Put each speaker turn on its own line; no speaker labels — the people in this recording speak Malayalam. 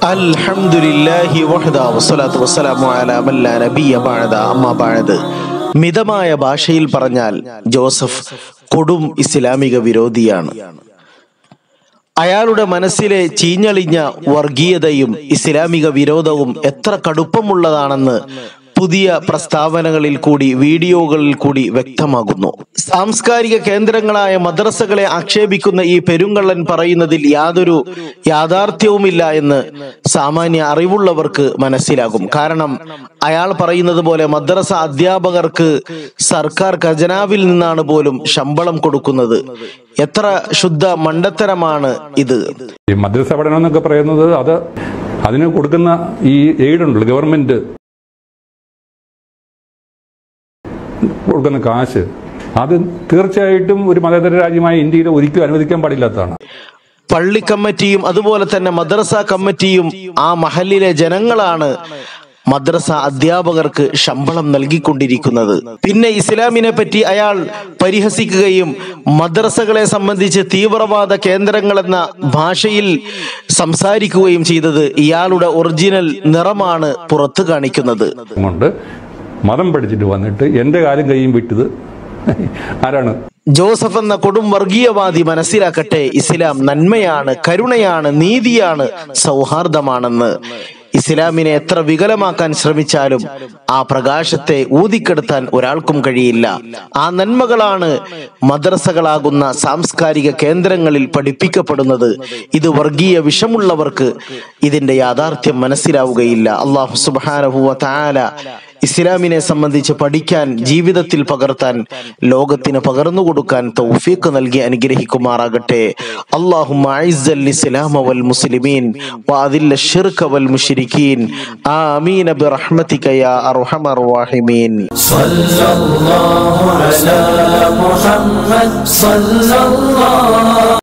അൽഹംദുലില്ലാഹി വഹദ വസ്സലാത്തു വസ്സലാമു അലാ മൻ ലാ നബിയ ബഅദ അമ്മാ ബഅദ് മിതമായ ഭാഷയിൽ പറഞ്ഞാൽ ജോസഫ് കൊടും ഇസ്ലാമിക വിരോധിയാണ് അയാളുടെ മനസ്സിലെ ചീഞ്ഞളിഞ്ഞ വർഗീയതയും ഇസ്ലാമിക വിരോധവും എത്ര കടുപ്പമുള്ളതാണെന്ന് പുതിയ പ്രസ്താവനകളിൽ കൂടി വീഡിയോകളിൽ കൂടി വ്യക്തമാകുന്നു സാംസ്കാരിക കേന്ദ്രങ്ങളായ മദ്രസകളെ ആക്ഷേപിക്കുന്ന ഈ പെരുങ്കള്ളൻ പറയുന്നതിൽ യാതൊരു യാഥാർത്ഥ്യവുമില്ല എന്ന് സാമാന്യ അറിവുള്ളവർക്ക് മനസ്സിലാകും കാരണം അയാൾ പറയുന്നത് പോലെ മദ്രസ അധ്യാപകർക്ക് സർക്കാർ ഖജനാവിൽ നിന്നാണ് പോലും ശമ്പളം കൊടുക്കുന്നത് എത്ര ശുദ്ധ മണ്ടത്തരമാണ് ഇത്
ഈ മദ്രസ പഠനം എന്നൊക്കെ പറയുന്നത് അത് അതിന് കൊടുക്കുന്ന ഈ എയ്ഡ് ഉണ്ടല്ലോ ഗവൺമെന്റ് കൊടുക്കുന്ന കാശ് അത് തീർച്ചയായിട്ടും ഒരു മതേതര രാജ്യമായ ഇന്ത്യയിൽ ഒരിക്കലും അനുവദിക്കാൻ പാടില്ലാത്തതാണ്
പള്ളി കമ്മിറ്റിയും അതുപോലെ തന്നെ മദ്രസ കമ്മിറ്റിയും ആ മഹലിലെ ജനങ്ങളാണ് മദ്രസ അധ്യാപകർക്ക് ശമ്പളം നൽകിക്കൊണ്ടിരിക്കുന്നത് പിന്നെ ഇസ്ലാമിനെ പറ്റി അയാൾ പരിഹസിക്കുകയും മദ്രസകളെ സംബന്ധിച്ച് തീവ്രവാദ കേന്ദ്രങ്ങളെന്ന ഭാഷയിൽ സംസാരിക്കുകയും ചെയ്തത് ഇയാളുടെ ഒറിജിനൽ നിറമാണ് പുറത്തു കാണിക്കുന്നത്
കൊണ്ട് മതം പഠിച്ചിട്ട് വന്നിട്ട് എന്റെ കാലും കൈയും വിട്ടത് ആരാണ്
ജോസഫ് എന്ന കൊടും വർഗീയവാദി മനസ്സിലാക്കട്ടെ ഇസ്ലാം നന്മയാണ് കരുണയാണ് നീതിയാണ് സൗഹാർദ്ദമാണെന്ന് ഇസ്ലാമിനെ എത്ര വികലമാക്കാൻ ശ്രമിച്ചാലും ആ പ്രകാശത്തെ ഊതിക്കെടുത്താൻ ഒരാൾക്കും കഴിയില്ല ആ നന്മകളാണ് മദ്രസകളാകുന്ന സാംസ്കാരിക കേന്ദ്രങ്ങളിൽ പഠിപ്പിക്കപ്പെടുന്നത് ഇത് വർഗീയ വിഷമുള്ളവർക്ക് ഇതിന്റെ യാഥാർത്ഥ്യം മനസ്സിലാവുകയില്ല അള്ളാഹു സുബാനഹുവ താല ഇസ്ലാമിനെ സംബന്ധിച്ച് പഠിക്കാൻ ജീവിതത്തിൽ പകർത്താൻ ലോകത്തിന് പകർന്നു കൊടുക്കാൻ തൗഫീഖ് നൽകി അനുഗ്രഹിക്കുമാറാകട്ടെ അള്ളാഹുമ്മ അഇസ്സൽ ഇസ്ലാമ വൽ മുസ്ലിമീൻ വഅദില്ല ശിർക വൽ മുശ്രിക്കീൻ ആമീൻ ബിറഹ്മതിക യാ അർഹമർ റഹീമീൻ
صلى الله على محمد صلى الله